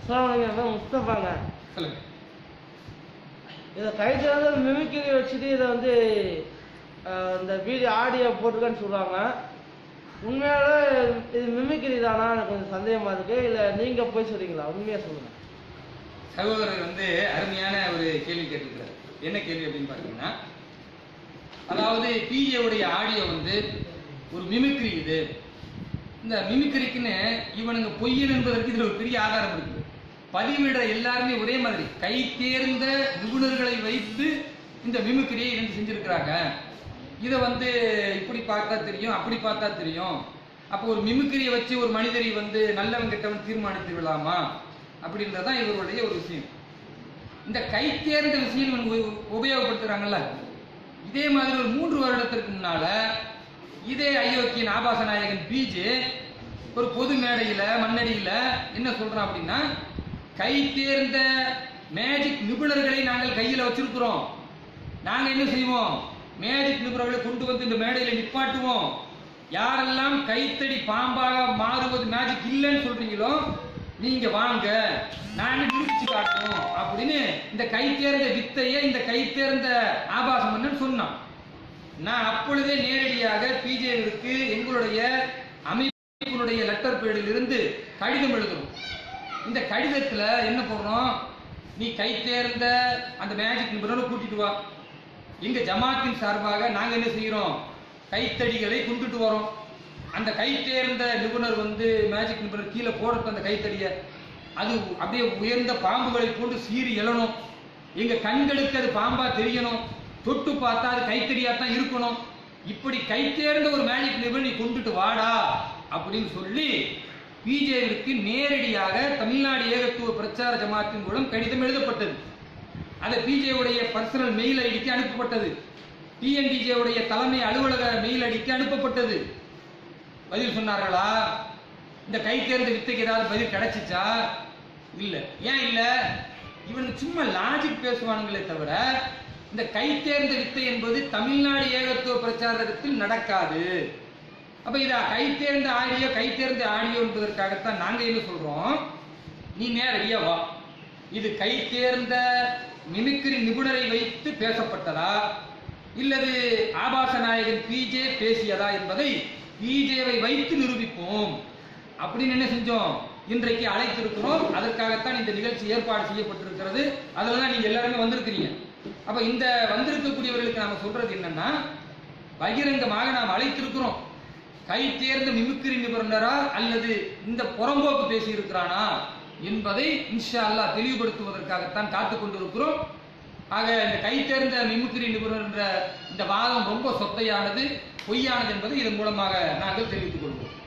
அஸ்லாம் முஸ்தபாங்க சொல்லுங்க இதை கைது வந்து மிமிக்கிரி வச்சுட்டு இதை வந்து அஹ், இந்த வீடியோ ஆடியோ போட்டிருக்கேன்னு சொல்லுவாங்க உண்மையாலே இது மிமிக்கிரி தானா எனக்கு கொஞ்சம் சந்தேகமா இருக்கு இல்லை நீங்க போய் சொல்றீங்களா உண்மையா சொல்லுங்க சகோதரர் வந்து அருமையான ஒரு கேள்வி கேட்டிருக்கிறார் என்ன கேள்வி அப்படின்னு பார்த்தீங்கன்னா அதாவது பிஜே உடைய ஆடியோ வந்து ஒரு மிமிக்ரி இது இந்த மிமிக்ரிக்குன்னு இவனுங்க பொய்யன் என்பதற்கு இதுல ஒரு பெரிய ஆதாரம் இருக்குது பதிவிடுற எல்லாருமே ஒரே மாதிரி கை தேர்ந்த நிபுணர்களை வைத்து இந்த மிமிக்ரியை இருந்து செஞ்சிருக்கிறாங்க இதை வந்து இப்படி பார்த்தா தெரியும் அப்படி பார்த்தா தெரியும் அப்போ ஒரு மிமிக்ரியை வச்சு ஒரு மனிதரை வந்து நல்லவன் கெட்டவன் தீர்மானித்து விடலாமா அப்படின்றது தான் இவருடைய ஒரு விஷயம் இந்த கை தேர்ந்த விஷயம் இவங்க உ- உபயோகப்படுத்துறாங்கல்ல இதே மாதிரி ஒரு மூன்று வருடத்திற்கு முன்னால இதே அயோக்கியன் ஆபாச நாயகன் பிஜே ஒரு பொது மேடையில மண்ணடியில என்ன சொல்றான் அப்படின்னா கை தேர்ந்த மேஜிக் நிபுணர்களை நாங்கள் கையில வச்சிருக்கிறோம் நாங்க என்ன செய்வோம் மேஜிக் நிபுணர்களை கொண்டு வந்து இந்த மேடையில நிப்பாட்டுவோம் யாரெல்லாம் கைத்தடி பாம்பாக மாறுவது மேஜிக் இல்லைன்னு சொல்றீங்களோ நீங்க வாங்க நாங்க நிரூபிச்சு காட்டுவோம் அப்படின்னு இந்த கை தேர்ந்த வித்தையை இந்த கை தேர்ந்த ஆபாசம் மன்னன் சொன்னான் நான் அப்பொழுதே நேரடியாக பிஜேவிற்கு எங்களுடைய அமைப்பினுடைய லெட்டர் பேடில் இருந்து கடிதம் எழுதுறோம் இந்த கடிதத்துல என்ன போடுறோம் நீ கை தேர்ந்த அந்த மேஜிக் நிபுணரை கூட்டிட்டு வா எங்க ஜமாத்தின் சார்பாக நாங்க என்ன செய்யறோம் கைத்தடிகளை கொண்டுட்டு வரோம் அந்த கை தேர்ந்த நிபுணர் வந்து மேஜிக் நிபுணர் கீழே போடுறது அந்த கைத்தடிய அது அப்படியே உயர்ந்த பாம்புகளை போன்று சீறி எழணும் எங்க கண்களுக்கு அது பாம்பா தெரியணும் தொட்டு பார்த்தா அது கைத்தடியா தான் இருக்கணும் இப்படி கை தேர்ந்த ஒரு மேஜிக் நிபுணர் நீ கொண்டுட்டு வாடா அப்படின்னு சொல்லி பிஜேவிற்கு நேரடியாக தமிழ்நாடு ஏகத்துவ பிரச்சார ஜமாத்தின் மூலம் கடிதம் எழுதப்பட்டது அது பிஜே உடைய பர்சனல் மெயில் ஐடிக்கு அனுப்பப்பட்டது டிஎன்டிஜே உடைய தலைமை அலுவலக மெயில் ஐடிக்கு அனுப்பப்பட்டது பதில் சொன்னார்களா இந்த கை தேர்ந்த வித்தைக்கு ஏதாவது பதில் கிடைச்சிச்சா இல்ல ஏன் இல்ல இவனுக்கு சும்மா லாஜிக் பேசுவானுங்களே தவிர இந்த கை தேர்ந்த வித்தை என்பது தமிழ்நாடு ஏகத்துவ பிரச்சாரத்தில் நடக்காது அப்ப இத கை தேர்ந்த ஆடியோ கை தேர்ந்த ஆடியோ என்பதற்காகத்தான் நாங்க என்ன சொல்றோம் நீ நேரடியா வா இது கை தேர்ந்த மிமிக்ரி நிபுணரை வைத்து பேசப்பட்டதா இல்லது ஆபாச நாயகன் பிஜே பேசியதா என்பதை பிஜேவை வைத்து நிரூபிப்போம் அப்படின்னு என்ன செஞ்சோம் இன்றைக்கு அழைத்திருக்கிறோம் அதற்காகத்தான் இந்த நிகழ்ச்சி ஏற்பாடு செய்யப்பட்டிருக்கிறது அதுல தான் நீங்க எல்லாருமே வந்திருக்கிறீங்க அப்ப இந்த வந்திருக்கக்கூடியவர்களுக்கு நாம சொல்றது என்னன்னா பகிரங்கமாக நாம் அழைத்திருக்கிறோம் கை தேர்ந்த மிமிக்ரி நிபுணரா அல்லது இந்த புறம்போக்கு பேசி இருக்கிறானா என்பதை இன்ஷா அல்லாஹ் தெளிவுபடுத்துவதற்காகத்தான் காத்துக் கொண்டிருக்கிறோம் ஆக இந்த கை தேர்ந்த மிமிக்ரி நிபுணர் என்ற இந்த வாதம் ரொம்ப சொத்தையானது பொய்யானது என்பதை இதன் மூலமாக நாங்கள் தெரிவித்துக் கொள்வோம்